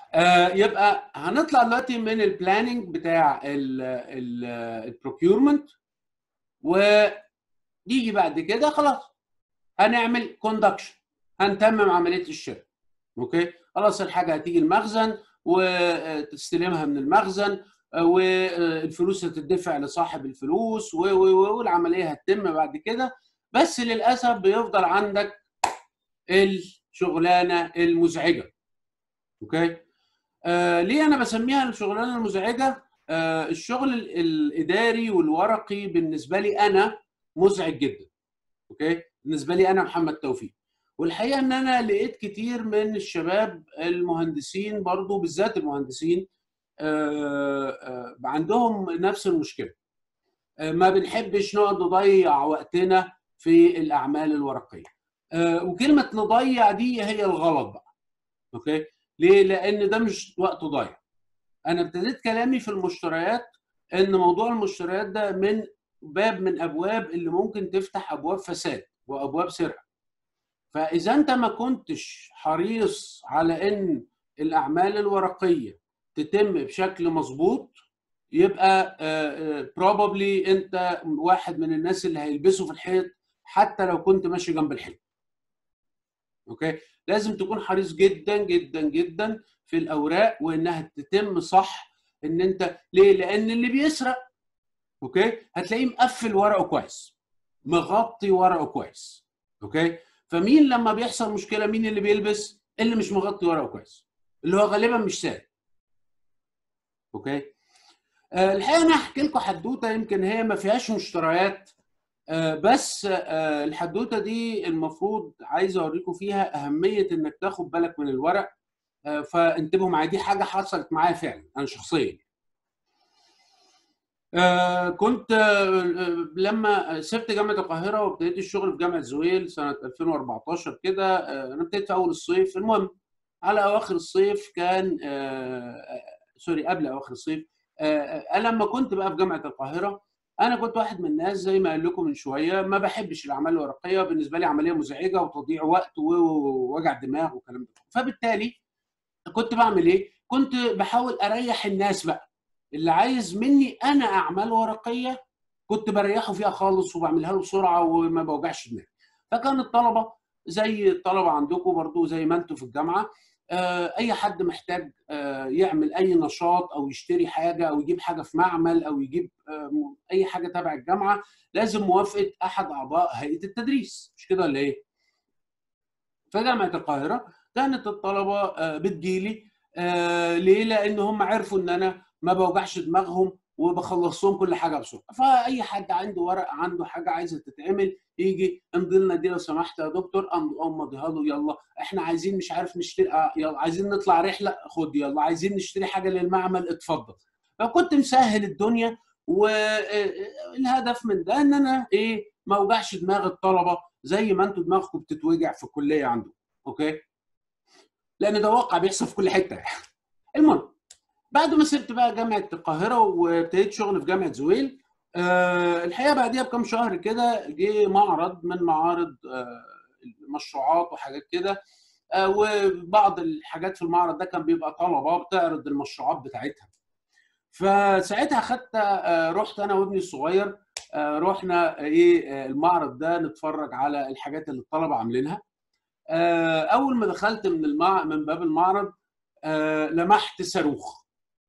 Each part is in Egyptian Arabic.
آه يبقى هنطلع دلوقتي من البلاننج بتاع البروكيورمنت ونيجي بعد كده خلاص هنعمل كوندكشن هنتمم عمليه الشراء اوكي خلاص الحاجه هتيجي المخزن وتستلمها من المخزن والفلوس هتدفع لصاحب الفلوس والعمليه هتتم بعد كده بس للاسف بيفضل عندك الشغلانه المزعجه اوكي آه ليه انا بسميها الشغلانه المزعجه آه الشغل الاداري والورقي بالنسبه لي انا مزعج جدا اوكي بالنسبه لي انا محمد توفيق والحقيقه ان انا لقيت كتير من الشباب المهندسين برضو بالذات المهندسين آه آه عندهم نفس المشكله آه ما بنحبش نقعد نضيع وقتنا في الاعمال الورقيه وكلمه نضيع دي هي الغلط بقى اوكي ليه لان ده مش وقت ضايع انا ابتديت كلامي في المشتريات ان موضوع المشتريات ده من باب من ابواب اللي ممكن تفتح ابواب فساد وابواب سرقه فاذا انت ما كنتش حريص على ان الاعمال الورقيه تتم بشكل مظبوط يبقى بروبابلي انت واحد من الناس اللي هيلبسوا في الحيط حتى لو كنت ماشي جنب الحيط اوكي لازم تكون حريص جدا جدا جدا في الاوراق وانها تتم صح ان انت ليه لان اللي بيسرق اوكي هتلاقيه مقفل ورقه كويس مغطي ورقه كويس اوكي فمين لما بيحصل مشكله مين اللي بيلبس اللي مش مغطي ورقه كويس اللي هو غالبا مش سارق اوكي أه الحقيقه انا هحكي لكم حدوته يمكن هي ما فيهاش مشتريات أه بس أه الحدوته دي المفروض عايز اوريكم فيها اهميه انك تاخد بالك من الورق فانتبهوا معايا دي حاجه حصلت معايا فعلا انا شخصيا آه كنت آه لما سبت جامعه القاهره وابتديت الشغل في جامعه زويل سنه 2014 كده آه انا ابتديت في اول الصيف المهم على اواخر الصيف كان سوري قبل اواخر الصيف انا لما كنت بقى في جامعه القاهره انا كنت واحد من الناس زي ما قال لكم من شويه ما بحبش الاعمال الورقيه بالنسبه لي عمليه مزعجه وتضييع وقت ووجع دماغ والكلام ده فبالتالي كنت بعمل ايه؟ كنت بحاول اريح الناس بقى اللي عايز مني انا اعمال ورقيه كنت بريحه فيها خالص وبعملها له بسرعه وما بوجعش دماغي فكان الطلبه زي الطلبه عندكم برضو زي ما انتم في الجامعه اي حد محتاج يعمل اي نشاط او يشتري حاجه او يجيب حاجه في معمل او يجيب اي حاجه تبع الجامعه لازم موافقه احد اعضاء هيئه التدريس مش كده ولا ايه؟ فجامعه القاهره كانت الطلبه بتجيلي ليه؟ لان هم عرفوا ان انا ما بوجعش دماغهم وبخلص لهم كل حاجه بسرعه فاي حد عنده ورق عنده حاجه عايزه تتعمل يجي امضي لنا دي لو سمحت يا دكتور اقوم مضيها له يلا احنا عايزين مش عارف نشتري يلا عايزين نطلع رحله خد يلا عايزين نشتري حاجه للمعمل اتفضل فكنت مسهل الدنيا والهدف من ده ان انا ايه ما اوجعش دماغ الطلبه زي ما انتوا دماغكم بتتوجع في الكليه عندكم اوكي لان ده واقع بيحصل في كل حته المهم بعد ما سبت بقى جامعه القاهره وابتديت شغل في جامعه زويل أه الحقيقه بعديها بكام شهر كده جه معرض من معارض أه المشروعات وحاجات كده أه وبعض الحاجات في المعرض ده كان بيبقى طلبه بتعرض المشروعات بتاعتها فساعتها خدت رحت انا وابني الصغير رحنا ايه المعرض ده نتفرج على الحاجات اللي الطلبه عاملينها اول ما دخلت من المع... من باب المعرض لمحت صاروخ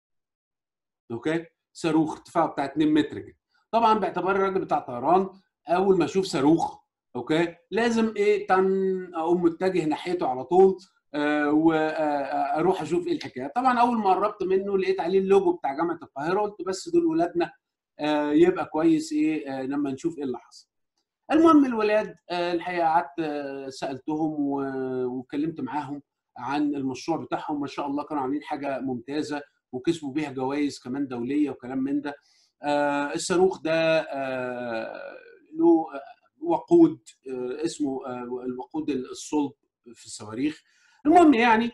اوكي صاروخ ارتفاعه بتاع 2 متر كده طبعا باعتبار الراجل بتاع طيران اول ما اشوف صاروخ اوكي لازم ايه تن اقوم متجه ناحيته على طول آه واروح اشوف ايه الحكايه طبعا اول ما قربت منه لقيت عليه اللوجو بتاع جامعه القاهره قلت بس دول ولادنا آه يبقى كويس ايه آه لما نشوف ايه اللي حصل المهم الولاد الحقيقه قعدت سالتهم واتكلمت معاهم عن المشروع بتاعهم ما شاء الله كانوا عاملين حاجه ممتازه وكسبوا بيها جوائز كمان دوليه وكلام من ده آه الصاروخ ده آه له وقود آه اسمه الوقود الصلب في الصواريخ المهم يعني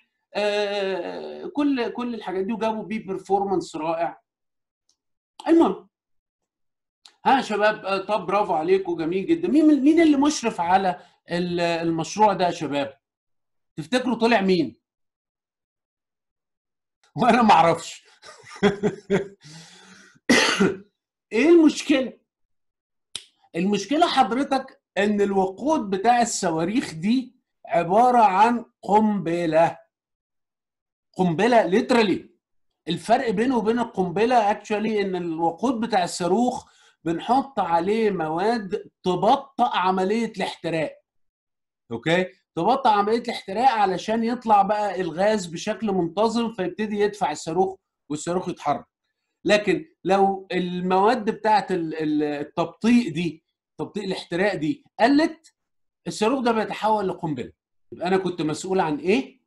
كل كل الحاجات دي وجابوا بيه برفورمانس رائع المهم ها شباب طب برافو عليكم جميل جدا مين مين اللي مشرف على المشروع ده يا شباب تفتكروا طلع مين وانا ما اعرفش ايه المشكله المشكله حضرتك ان الوقود بتاع الصواريخ دي عباره عن قنبله قنبله ليترالي الفرق بينه وبين القنبله اكشولي ان الوقود بتاع الصاروخ بنحط عليه مواد تبطئ عمليه الاحتراق اوكي تبطئ عمليه الاحتراق علشان يطلع بقى الغاز بشكل منتظم فيبتدي يدفع الصاروخ والصاروخ يتحرك لكن لو المواد بتاعت التبطيء دي تبطيء الاحتراق دي قلت الصاروخ ده بيتحول لقنبله يبقى انا كنت مسؤول عن ايه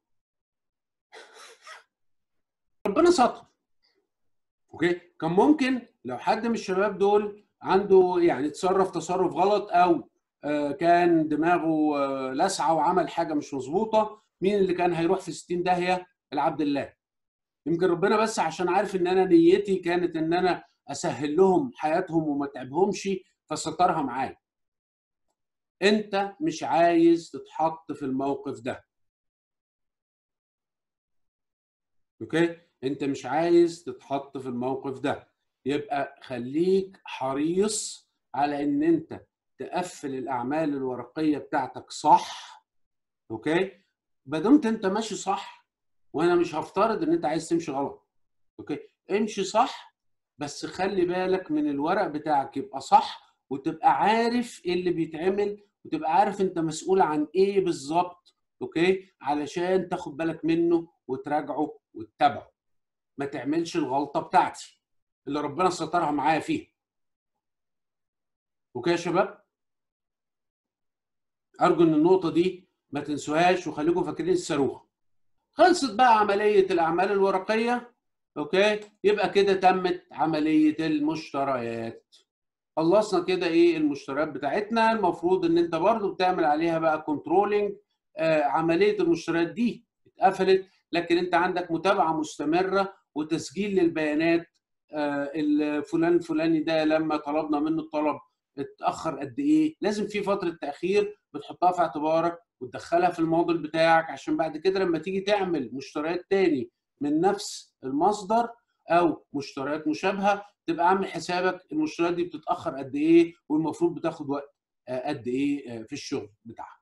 ربنا ستر اوكي كان ممكن لو حد من الشباب دول عنده يعني تصرف تصرف غلط او كان دماغه لسعه وعمل حاجه مش مظبوطه مين اللي كان هيروح في 60 داهيه العبد الله يمكن ربنا بس عشان عارف ان انا نيتي كانت ان انا اسهل لهم حياتهم وما تعبهمش فسترها معايا انت مش عايز تتحط في الموقف ده اوكي انت مش عايز تتحط في الموقف ده يبقى خليك حريص على ان انت تقفل الاعمال الورقيه بتاعتك صح اوكي ما دمت انت ماشي صح وانا مش هفترض ان انت عايز تمشي غلط اوكي امشي صح بس خلي بالك من الورق بتاعك يبقى صح وتبقى عارف ايه اللي بيتعمل وتبقى عارف انت مسؤول عن ايه بالظبط اوكي علشان تاخد بالك منه وتراجعه وتتابعه ما تعملش الغلطه بتاعتي اللي ربنا سترها معايا فيها اوكي يا شباب ارجو ان النقطه دي ما تنسوهاش وخليكم فاكرين الصاروخ خلصت بقى عمليه الاعمال الورقيه اوكي يبقى كده تمت عمليه المشتريات خلصنا كده ايه المشتريات بتاعتنا المفروض ان انت برضو بتعمل عليها بقى كنترولنج آه عمليه المشتريات دي اتقفلت لكن انت عندك متابعه مستمره وتسجيل للبيانات آه الفلان الفلاني ده لما طلبنا منه الطلب اتاخر قد ايه لازم في فتره تاخير بتحطها في اعتبارك وتدخلها في الموديل بتاعك عشان بعد كده لما تيجي تعمل مشتريات تاني من نفس المصدر او مشتريات مشابهه تبقى عامل حسابك المشتريات دي بتتاخر قد ايه والمفروض بتاخد وقت قد ايه في الشغل بتاعها